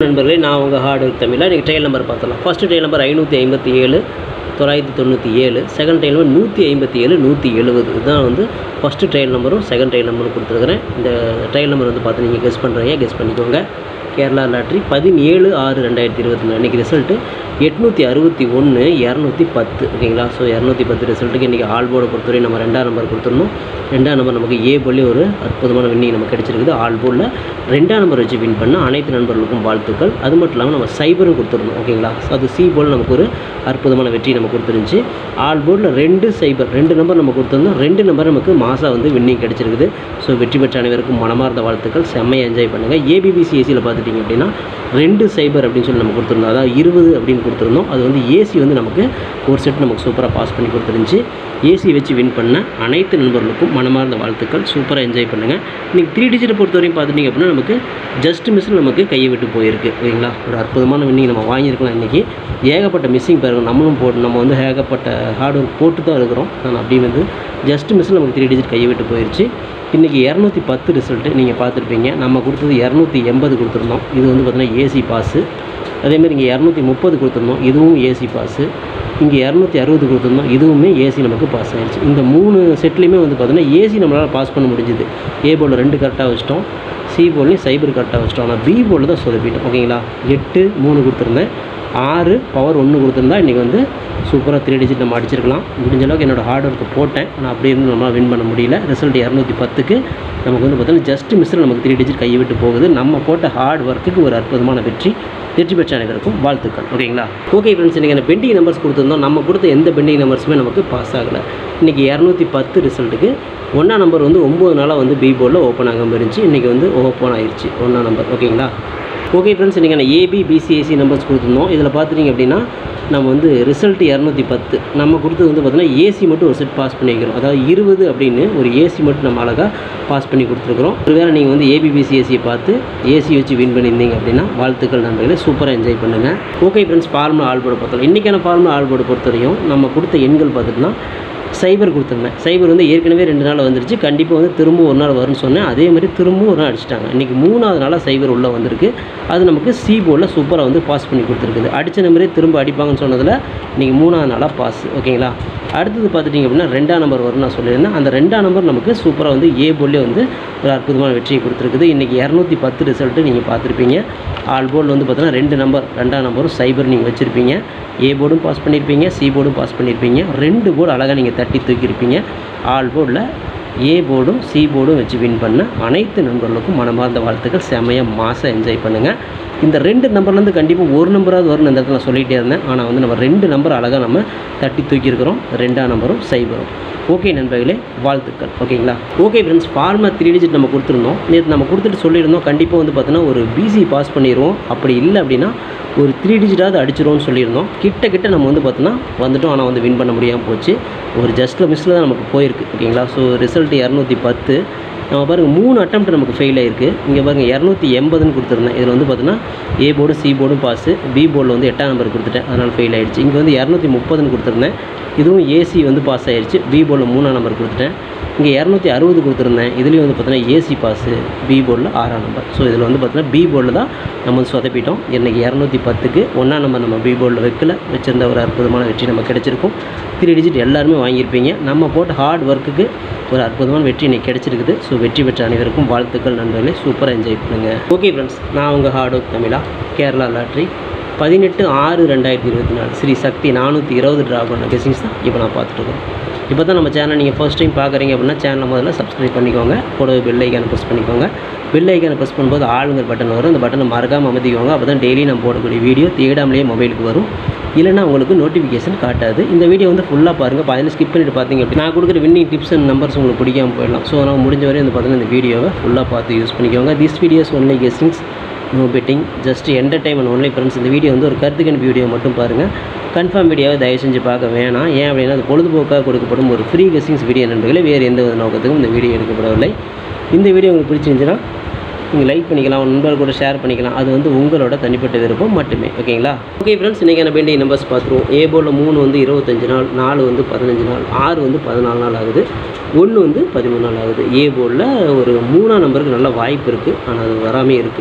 நண்பர்களே நான் உங்கள் ஹார்ட் ஒர்க் தமிழில் நீங்கள் ட்ரையல் நம்பர் பார்த்துலாம் ஃபஸ்ட்டு ட்ரையல் நம்பர் ஐநூற்றி ஐம்பத்தி ஏழு தொள்ளாயிரத்தி தொண்ணூற்றி ஏழு செகண்ட் ட்ரையல் நம்பர் நூற்றி ஐம்பத்தி ஏழு நூற்றி எழுபது இதுதான் வந்து ஃபஸ்ட்டு ட்ரையல் நம்பரும் செகண்ட் ட்ரையல் நம்பரும் கொடுத்துருக்குறேன் இந்த ட்ரையல் நம்பர் வந்து பார்த்து நீங்கள் கெஸ் பண்ணுறீங்க கெஸ் பண்ணிக்கோங்க கேரளா லாட்ரி பதினேழு ஆறு ரெண்டாயிரத்தி இருபத்தி நாலு இன்றைக்கி ரிசல்ட்டு எட்நூற்றி அறுபத்தி ஒன்று இரநூத்தி பத்து ஓகேங்களா ஸோ இரநூத்தி பத்து ரிசல்ட்டுக்கு இன்றைக்கி ஆல் போர்டை பொறுத்தவரை நம்ம ரெண்டாம் நம்பர் கொடுத்துருந்தோம் ரெண்டாம் நம்பர் நமக்கு ஏ போலி ஒரு அற்புதமான வின்னிங் நமக்கு கிடைச்சிருக்குது ஆல் போர்டில் ரெண்டாம் நம்பர் வச்சு வின் பண்ண அனைத்து நண்பர்களுக்கும் வாழ்த்துக்கள் அது மட்டும் இல்லாமல் நம்ம சைபரும் கொடுத்துருந்தோம் ஓகேங்களா ஸோ அது சி போல் நமக்கு ஒரு அற்புதமான வெற்றி நம்ம கொடுத்துருந்துச்சு ஆல் போர்டில் ரெண்டு சைபர் ரெண்டு நம்பர் நம்ம கொடுத்துருந்தோம் ரெண்டு நம்பர் நமக்கு மாதம் வந்து வின்னிங் கிடைச்சிருக்குது ஸோ வெற்றி பெற்ற அனைவருக்கும் மனமார்ந்த வாழ்த்துக்கள் செம்மையாக என்ஜாய் பண்ணுங்கள் ஏபிபிசிஎஸ்சியில் பார்த்துட்டிங்க அப்படின்னா ரெண்டு சைபர் அப்படின்னு சொல்லி நம்ம கொடுத்துருந்தோம் அதாவது இருபது அப்படின்னு கொடுத்துருந்தோம் அது வந்து ஏசி வந்து நமக்கு ஒரு செட் நமக்கு சூப்பராக பாஸ் பண்ணி கொடுத்துருந்துச்சு ஏசி வச்சு வின் பண்ண அனைத்து நண்பர்களுக்கும் மனமார்ந்த வாழ்த்துக்கள் சூப்பராக என்ஜாய் பண்ணுங்கள் இன்றைக்கி த்ரீ டிஜிட்டை பொறுத்த வரையும் பார்த்துட்டிங்க அப்படின்னா நமக்கு ஜஸ்ட் மிஸ்ஸில் நமக்கு கையை விட்டு போயிருக்கு ஓகேங்களா ஒரு அற்புதமான வின்னிங் நம்ம வாங்கியிருக்கலாம் இன்றைக்கி ஏகப்பட்ட மிஸ்ஸிங் பாருங்க நம்மளும் போட்டு நம்ம வந்து ஏகப்பட்ட ஹார்ட் ஒர்க் போட்டு தான் இருக்கிறோம் ஆனால் அப்படி வந்து ஜஸ்ட் மிஸ்ஸில் நமக்கு த்ரீ டிஜிட் கையை விட்டு போயிடுச்சு இன்றைக்கி இரநூத்தி பத்து ரிசல்ட்டு நீங்கள் பார்த்துருப்பீங்க நம்ம கொடுத்தது இரநூத்தி எண்பது கொடுத்துருந்தோம் இது வந்து பார்த்திங்கன்னா ஏசி பாஸு அதேமாதிரி இங்கே இரநூத்தி முப்பது கொடுத்துருந்தோம் இதுவும் ஏசி பாஸு இங்கே இரநூத்தி அறுபது கொடுத்துருந்தோம் இதுவுமே ஏசி நமக்கு பாஸ் ஆயிடுச்சு இந்த மூணு செட்லேயுமே வந்து பார்த்திங்கன்னா ஏசி நம்மளால் பாஸ் பண்ண முடிஞ்சுது ஏ போர்டில் ரெண்டு கரெக்டாக வச்சிட்டோம் சி போர்ட்லேயும் சைபர் கரெக்டாக வச்சிட்டோம் ஆனால் பி போர்டில் தான் சொதப்பிட்டோம் ஓகேங்களா எட்டு மூணு கொடுத்துருந்தேன் ஆறு பவர் ஒன்று கொடுத்துருந்தா இன்றைக்கி வந்து சூப்பராக த்ரீ டிஜிட் நம்ம அடிச்சிருக்கலாம் முடிஞ்ச அளவுக்கு என்னோடய ஹார்ட் ஒர்க்கு போட்டேன் ஆனால் அப்படி இருந்து நம்மளால் வின் பண்ண முடியல ரிசல்ட் இரநூத்தி பத்துக்கு நமக்கு வந்து பார்த்தீங்கன்னா ஜஸ்ட் மிஸ்ஸில் நமக்கு த்ரீ டிஜிட் கையை விட்டு போகுது நம்ம போட்ட ஹார்ட் ஒர்க்குக்கு ஒரு அற்புதமான வெற்றி வெற்றி பெற்ற அனைவருக்கும் வாழ்த்துக்கள் ஓகேங்களா ஓகே ஃப்ரெண்ட்ஸ் இன்றைக்கி அந்த பெண்டிங் நம்பர்ஸ் கொடுத்துருந்தோம் நம்ம கொடுத்த எந்த பெண்டிங் நம்பர்ஸுமே நமக்கு பாஸ் ஆகலை இன்றைக்கி இரநூத்தி பத்து ரிசல்ட்டுக்கு ஒன்றா நம்பர் வந்து ஒம்பது நாளாக வந்து பி போர்டில் ஓப்பன் ஆகாமல் இருந்துச்சு இன்றைக்கி வந்து ஓப்பன் ஆயிடுச்சு ஒன்றா நம்பர் ஓகேங்களா ஓகே ஃப்ரெண்ட்ஸ் இன்றைக்கி நான் ஏபி பிசிஎஸ்சி நம்பர்ஸ் கொடுத்துருந்தோம் இதில் பார்த்துட்டிங்க அப்படின்னா நம்ம வந்து ரிசல்ட் இரநூத்தி பத்து நம்ம கொடுத்தது வந்து பார்த்தீங்கன்னா ஏசி மட்டும் ஒரு செட் பாஸ் பண்ணிக்கிறோம் அதாவது இருபது அப்படின்னு ஒரு ஏசி மட்டும் நம்ம அழகாக பாஸ் பண்ணி கொடுத்துருக்குறோம் ஒருவேளை நீங்கள் வந்து ஏபிபிசிஎஸ்சியை பார்த்து ஏசி வச்சு வின் பண்ணியிருந்தீங்க அப்படின்னா வாழ்த்துக்கள் நண்பர்களே சூப்பராக என்ஜாய் பண்ணுங்கள் ஓகே ஃப்ரெண்ட்ஸ் ஃபார்முலா ஆல்போர்டு பொறுத்தவரை இன்றைக்கான ஃபார்முலா ஆல்போர்டு பொறுத்தவரையும் நம்ம கொடுத்த எண்கள் பார்த்துட்டுனா சைபர் கொடுத்துருந்தேன் சைபர் வந்து ஏற்கனவே ரெண்டு நாள் வந்துருச்சு கண்டிப்பாக வந்து திரும்ப ஒரு நாள் வரும்னு சொன்னேன் அதே மாதிரி திரும்பவும் ஒரு நாள் அடிச்சிட்டாங்க இன்றைக்கி மூணாவது நாளாக சைபர் உள்ளே வந்திருக்கு அது நமக்கு சி போர்டில் சூப்பராக வந்து பாஸ் பண்ணி கொடுத்துருக்குது அடித்த நம்பரே திரும்ப அடிப்பாங்கன்னு சொன்னதில் இன்றைக்கி மூணாவது நாளாக பாஸ் ஓகேங்களா அடுத்தது பார்த்துட்டிங்க அப்படின்னா ரெண்டாம் நம்பர் வரும்னு நான் சொல்லியிருந்தேன் அந்த ரெண்டாம் நம்பர் நமக்கு சூப்பராக வந்து ஏ போர்ட்லேயே வந்து ஒரு அற்புதமான வெற்றியை கொடுத்துருக்குது இன்றைக்கி இரநூத்தி பத்து ரிசல்ட்டு நீங்கள் பார்த்துருப்பீங்க ஆல் போர்டில் வந்து பார்த்தீங்கன்னா ரெண்டு நம்பர் ரெண்டாம் நம்பரும் சைபர் நீங்கள் வச்சுருப்பீங்க ஏ போர்டும் பாஸ் பண்ணியிருப்பீங்க சி போர்டும் பாஸ் பண்ணியிருப்பீங்க ரெண்டு போர்டு அழகாக நீங்கள் தட்டி தூக்கியிருப்பீங்க ஆல் போர்டில் ஏ போர்டும் சி போர்டும் வச்சு வின் பண்ண அனைத்து நண்பர்களுக்கும் மனமார்ந்த வாழ்த்துக்கள் செமையாக மாதம் என்ஜாய் பண்ணுங்கள் இந்த ரெண்டு நம்பர்லேருந்து கண்டிப்பாக ஒரு நம்பராவது வரும் இந்த இடத்துல நான் சொல்லிகிட்டே இருந்தேன் ஆனால் வந்து நம்ம ரெண்டு நம்பர் அழகாக நம்ம தட்டி தூக்கியிருக்கிறோம் ரெண்டாம் நம்பரும் சைபரும் ஓகே நண்பர்களே வாழ்த்துக்கள் ஓகேங்களா okay friends formula three digit நம்ம கொடுத்துருந்தோம் நேற்று நம்ம கொடுத்துட்டு சொல்லியிருந்தோம் கண்டிப்பாக வந்து பார்த்தோன்னா ஒரு பிசி பாஸ் பண்ணிடுவோம் அப்படி இல்லை அப்படின்னா ஒரு த்ரீ டிஜிட்டாவது அடிச்சிருவோம்னு சொல்லியிருந்தோம் கிட்ட கிட்ட நம்ம வந்து பார்த்தோன்னா வந்துட்டோம் ஆனால் வந்து வின் பண்ண முடியாமல் போச்சு ஒரு ஜஸ்ட்டில் மிஸ்ஸில் தான் நமக்கு போயிருக்கு ஓகேங்களா ஸோ ரிசல்ட் இரநூத்தி பத்து நம்ம பாருங்கள் மூணு அட்டம்ப்ட் நமக்கு ஃபெயில் ஆயிருக்கு இங்கே பாருங்கள் இரநூத்தி எண்பதுன்னு கொடுத்துருந்தேன் இதில் வந்து பார்த்தீங்கன்னா ஏ போர்டு சி போர்டும் பாஸு பி போர்டில் வந்து எட்டாம் நம்பர் கொடுத்துட்டேன் அதனால் ஃபெயில் ஆயிடுச்சு இங்கே வந்து இரநூத்தி முப்பதுன்னு கொடுத்துருந்தேன் இதுவும் ஏசி வந்து பாஸ் ஆயிடுச்சு பி போர்டில் மூணாம் நம்பர் கொடுத்துட்டேன் இங்கே இரநூத்தி அறுபது கொடுத்துருந்தேன் இதுலேயும் வந்து பார்த்தீங்கன்னா ஏசி பாஸு பி போர்டில் ஆறாம் நம்பர் ஸோ இதில் வந்து பார்த்தீங்கன்னா பி போர்டில் தான் நம்ம வந்து சொதப்பிட்டோம் இன்றைக்கி இரநூத்தி பத்துக்கு ஒன்றாம் நம்பர் நம்ம பி போர்டில் வைக்கல வச்சிருந்த ஒரு அற்புதமான வெற்றி நம்ம கிடைச்சிருக்கும் த்ரீ டிஜிட் எல்லாருமே வாங்கியிருப்பீங்க நம்ம போட்ட ஹார்ட் ஒர்க்குக்கு ஒரு அற்புதமான வெற்றி இன்றைக்கி கிடைச்சிருக்குது ஸோ வெற்றி பெற்ற அனைவருக்கும் வாழ்த்துக்கள் நண்பர்களே சூப்பராக என்ஜாய் பண்ணுங்கள் ஓகே ஃப்ரெண்ட்ஸ் நான் உங்கள் ஹார்ட் ஒர்க் தமிழா கேரளா லாட்ரி பதினெட்டு ஆறு ரெண்டாயிரத்தி இருபத்தி நாலு ஸ்ரீ சக்தி நானூற்றி இருபது ட்ரா பண்ண கெஸிங்ஸ் தான் இப்போ நான் பார்த்துட்டு இருக்கோம் இப்போ தான் நம்ம சேனல் நீங்கள் ஃபர்ஸ்ட் டைம் பார்க்குறீங்க அப்படின்னா சேனலை முதல்ல சப்ஸ்கிரைப் பண்ணிக்கோங்க கூடவே பெல் ஐக்கானை ப்ரெஸ் பண்ணிக்கோங்க பெல் ஐக்கானை ப்ரெஸ் பண்ணும்போது ஆளுங்கிற பட்டன் வரும் அந்த பட்டனை மறக்காமல் அமைதிக்கோங்க அப்போ தான் டெய்லி நம்ம போடக்கூடிய வீடியோ தேடாமலேயே மொபைலுக்கு வரும் இல்லைனா உங்களுக்கு நோட்டிஃபிகேஷன் காட்டாது இந்த வீடியோ வந்து ஃபுல்லாக பாருங்கள் பதினஞ்சு ஸ்கிப் பண்ணிட்டு பார்த்தீங்க அப்படி நான் கொடுக்குற வின்னிங் டிப்ஸ் அண்ட் நம்பர்ஸ் உங்களுக்கு பிடிக்காம போயிடலாம் ஸோ நான் முடிஞ்ச வரையும் வந்து பார்த்தீங்கன்னா இந்த வீடியோவை ஃபுல்லாக பார்த்து யூஸ் பண்ணிக்கோங்க this videos only guessings no betting just entertainment only friends இந்த வீடியோ வந்து ஒரு கருத்துக்கணிப்பு வீடியோ மட்டும் பாருங்கள் கன்ஃபார்ம் வீடியோவை தயவு செஞ்சு பார்க்க வேணாம் ஏன் அப்படின்னா அது பொழுதுபோக்காக கொடுக்கப்படும் ஒரு ஃப்ரீ கெஸ்டிங்ஸ் வீடியோ நண்பர்களே வேறு எந்த வித நோக்கத்துக்கும் இந்த வீடியோ எடுக்கப்படவில்லை இந்த வீடியோ உங்களுக்கு பிடிச்சிருந்துச்சுன்னா நீங்கள் லைக் பண்ணிக்கலாம் உங்கள் நண்பர்கள் கூட ஷேர் பண்ணிக்கலாம் அது வந்து உங்களோட தனிப்பட்ட விருப்பம் மட்டுமே ஓகேங்களா ஓகே ஃப்ரெண்ட்ஸ் இன்றைக்கான வேண்டிய நம்பர்ஸ் பார்த்துருவோம் ஏ போர்டில் மூணு வந்து இருபத்தஞ்சு நாள் நாலு வந்து பதினஞ்சு நாள் ஆறு வந்து பதினாலு நாள் ஆகுது ஒன்று வந்து பதிமூணு நாள் ஆகுது ஏ போர்டில் ஒரு மூணாம் நம்பருக்கு நல்ல வாய்ப்பு இருக்குது ஆனால் அது வராமே இருக்குது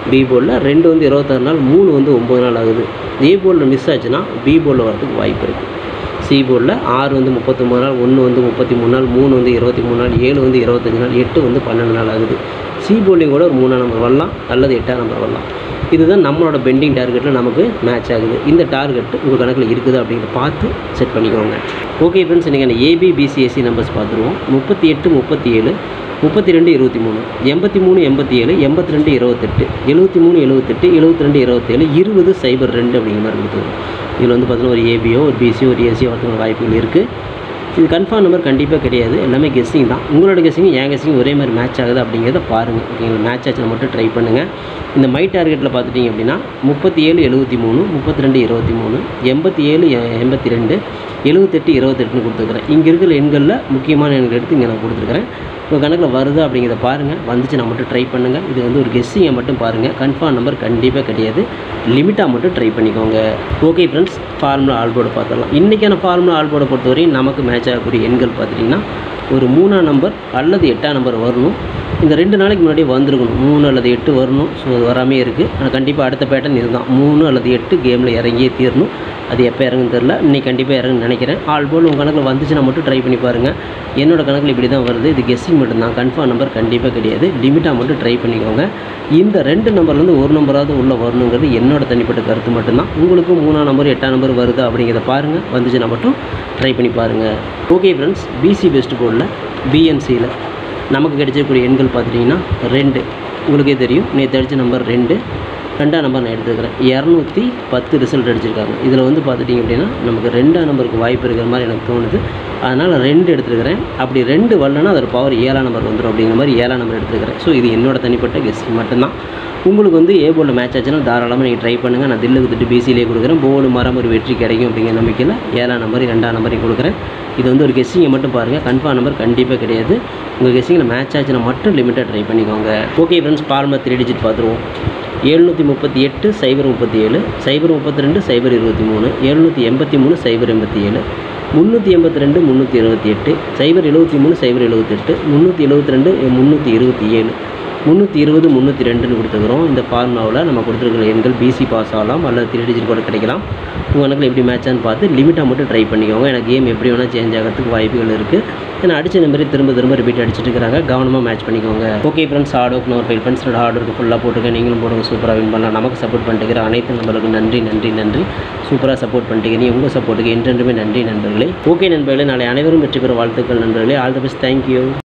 பி போர்டில் ரெண்டு வந்து இருபத்தாறு நாள் மூணு வந்து ஒம்பது நாள் ஆகுது ஏ போர்டில் மிஸ் ஆச்சுன்னா பி போர்டில் வரதுக்கு வாய்ப்பு இருக்குது சி போர்டில் ஆறு வந்து முப்பத்தொம்பது நாள் ஒன்று வந்து முப்பத்தி மூணு நாள் மூணு வந்து இருபத்தி மூணு நாள் ஏழு வந்து இருபத்தஞ்சு நாள் எட்டு வந்து பன்னெண்டு நாள் ஆகுது சி போர்ட்லேயும் கூட ஒரு மூணாம் நம்பர் வரலாம் அல்லது எட்டாம் நம்பர் வரலாம் இதுதான் நம்மளோட பெண்டிங் டார்கெட்டில் நமக்கு மேட்ச் ஆகுது இந்த டார்கெட் உங்கள் கணக்கில் இருக்குது அப்படிங்கிறத பார்த்து செட் பண்ணிக்கோங்க ஓகே ஃப்ரெண்ட்ஸ் இன்றைக்கி ஏபி பிசிஎஸ்சி நம்பர்ஸ் பார்த்துருவோம் முப்பத்தி எட்டு முப்பத்தி ஏழு முப்பத்தி ரெண்டு இருபத்தி மூணு எண்பத்தி மூணு எண்பத்தி ஏழு எண்பத்தி ரெண்டு இருபத்தெட்டு எழுபத்தி மூணு எழுபத்தெட்டு எழுபத்தி ரெண்டு இருபத்தேழு இருபது சைபர் ரெண்டு அப்படிங்கிற மாதிரி கொடுத்துருவோம் இதில் வந்து பார்த்தீங்கன்னா ஒரு ஏபியோ ஒரு பிசியோ ஒரு ஏசியோ வரதுக்கு வாய்ப்புகள் இருக்குது இது கன்ஃபார்ம் நம்பர் கண்டிப்பாக கிடையாது எல்லாமே கெஸ்ஸிங் தான் உங்களோட கெஸ்ஸிங் என் கெஸ்ஸிங் ஒரே மாதிரி மேட்ச் ஆகுது அப்படிங்கிறத பாருங்கள் ஓகேங்களா மேட்ச் ஆச்சுன்னா மட்டும் ட்ரை பண்ணுங்கள் இந்த மை டார்கெட்டில் பார்த்துட்டிங்க அப்படின்னா முப்பத்தி ஏழு எழுபத்தி மூணு முப்பத்தி ரெண்டு இருபத்தி மூணு எண்பத்தி ஏழு எண்பத்தி ரெண்டு எழுபத்தெட்டு இருபத்தெட்டுன்னு கொடுத்துருக்குறேன் இங்கே இருக்கிற எண்களில் முக்கியமான எண்கள் எடுத்து இங்கே நான் கொடுத்துருக்குறேன் உங்கள் கணக்கில் வருதா அப்படிங்கிறத பாருங்கள் வந்துச்சுன்னா மட்டும் ட்ரை பண்ணுங்கள் இது வந்து ஒரு கெஸ்ஸிங்கை மட்டும் பாருங்கள் கன்ஃபார்ம் நம்பர் கண்டிப்பாக கிடையாது லிமிட்டாக மட்டும் ட்ரை பண்ணிக்கோங்க ஓகே ஃப்ரெண்ட்ஸ் ஃபார்முலா ஆல்போர்டு பார்த்துடலாம் இன்றைக்கான ஃபார்முலா ஆல்போர்டை பொறுத்தவரையும் நமக்கு மேட்ச் ஆகக்கூடிய எண்கள் பார்த்துட்டிங்கன்னா ஒரு மூணாம் நம்பர் அல்லது எட்டாம் நம்பர் வரணும் இந்த ரெண்டு நாளைக்கு முன்னாடியே வந்திருக்கணும் மூணு அல்லது எட்டு வரணும் ஸோ அது வராமே இருக்குது ஆனால் கண்டிப்பாக அடுத்த பேட்டர்ன் இதுதான் மூணு அல்லது எட்டு கேமில் இறங்கியே தீரணும் அது எப்போ இறங்குன்னு தெரில இன்னைக்கு கண்டிப்பாக இறங்குன்னு நினைக்கிறேன் ஆல் போல் உங்கள் கணக்கில் வந்துச்சுன்னா மட்டும் ட்ரை பண்ணி பாருங்கள் என்னோட கணக்கில் இப்படி தான் வருது இது கெஸ்ஸிங் மட்டும்தான் கன்ஃபார்ம் நம்பர் கண்டிப்பாக கிடையாது லிமிட்டாக மட்டும் ட்ரை பண்ணிக்கோங்க இந்த ரெண்டு நம்பர்லேருந்து ஒரு நம்பராவது உள்ளே வரணுங்கிறது என்னோட தனிப்பட்ட கருத்து மட்டும்தான் உங்களுக்கு மூணாம் நம்பர் எட்டாம் நம்பர் வருதா அப்படிங்கிறத பாருங்கள் வந்துச்சுன்னா மட்டும் ட்ரை பண்ணி பாருங்கள் ஓகே ஃப்ரெண்ட்ஸ் பிசி பெஸ்ட் போர்டில் பிஎன்சியில் நமக்கு கிடைச்சிருக்கக்கூடிய எண்கள் பார்த்துட்டிங்கன்னா ரெண்டு உங்களுக்கே தெரியும் நேற்று அடித்த நம்பர் ரெண்டு ரெண்டாம் நம்பர் நான் எடுத்துக்கிறேன் இரநூத்தி பத்து ரிசல்ட் அடிச்சிருக்காங்க இதில் வந்து பார்த்துட்டிங்க அப்படின்னா நமக்கு ரெண்டாம் நம்பருக்கு வாய்ப்பு இருக்கிற மாதிரி எனக்கு தோணுது அதனால் ரெண்டு எடுத்துருக்கிறேன் அப்படி ரெண்டு வரலன்னா அதோட பவர் ஏழாம் நம்பர் வந்துடும் அப்படிங்கிற மாதிரி ஏழாம் நம்பர் எடுத்துருக்கிறேன் ஸோ இது என்னோட தனிப்பட்ட கெஸ்டிங் மட்டும்தான் உங்களுக்கு வந்து ஏ போர்டில் மேட்ச் ஆச்சுன்னா தாராளமாக நீங்கள் ட்ரை பண்ணுங்கள் நான் தில்லுக்கு திட்டு பிசியிலே கொடுக்குறேன் போர்டு மரம் ஒரு வெற்றி கிடைக்கும் அப்படிங்கிற நம்பிக்கையில் ஏழாம் நம்பர் ரெண்டாம் நம்பரையும் கொடுக்குறேன் இது வந்து ஒரு கெஸ்ஸிங்கை மட்டும் பாருங்கள் கன்ஃபார்ம் நம்பர் கண்டிப்பாக கிடையாது உங்கள் கெஸ்ஸிங்கில் மேட்ச் ஆச்சுன்னா மட்டும் லிமிட்டாக ட்ரை பண்ணிக்கோங்க okay friends formula three digit பார்த்துருவோம் எழுநூற்றி முப்பத்தி எட்டு சைபர் முப்பத்தி ஏழு சைபர் முப்பத்தி ரெண்டு சைபர் இருபத்தி மூணு எழுநூற்றி எண்பத்தி மூணு சைபர் எண்பத்தி ஏழு முந்நூற்றி எண்பத்தி ரெண்டு முந்நூற்றி இருபத்தி எட்டு சைபர் எழுபத்தி மூணு சைபர் எழுபத்தெட்டு முந்நூற்றி எழுபத்தி ரெண்டு முந்நூற்றி இருபத்தி ஏழு முந்நூற்றி இருபது முந்நூற்றி ரெண்டுன்னு கொடுத்துக்கிறோம் இந்த ஃபார்முலாவில் நம்ம கொடுத்துருக்கிற எண்கள் பிசி பாஸ் ஆகலாம் அல்லது த்ரீ டிஜிட் கூட கிடைக்கலாம் உங்கள் கணக்கில் எப்படி மேட்சான்னு பார்த்து லிமிட்டாக மட்டும் ட்ரை பண்ணிக்கோங்க ஏன்னா கேம் எப்படி வேணால் சேஞ்ச் ஆகிறதுக்கு வாய்ப்புகள் இருக்குது ஏன்னா அடிச்ச நம்பரே திரும்ப திரும்ப ரிப்பீட் அடிச்சிட்டு இருக்கிறாங்க கவனமாக மேட்ச் பண்ணிக்கோங்க ஓகே ஃப்ரெண்ட்ஸ் ஹார்ட் ஒர்க் நோர் ஃபைல் ஃப்ரெண்ட்ஸ் ஹார்ட் ஒர்க் ஃபுல்லாக போட்டுருக்கேன் நீங்களும் போடுங்க சூப்பராக வின் பண்ணலாம் நமக்கு சப்போர்ட் பண்ணிட்டுக்கிற அனைத்து நம்பர்களுக்கும் நன்றி நன்றி நன்றி சூப்பராக சப்போர்ட் பண்ணிட்டுக்கிறீங்க உங்கள் சப்போர்ட்டுக்கு என்றென்றுமே நன்றி நண்பர்களே ஓகே நண்பர்களே நாளை அனைவரும் வெற்றி பெற வாழ்த்துக்கள் நண்பர்களே ஆல் த பெஸ்ட் தேங்க்யூ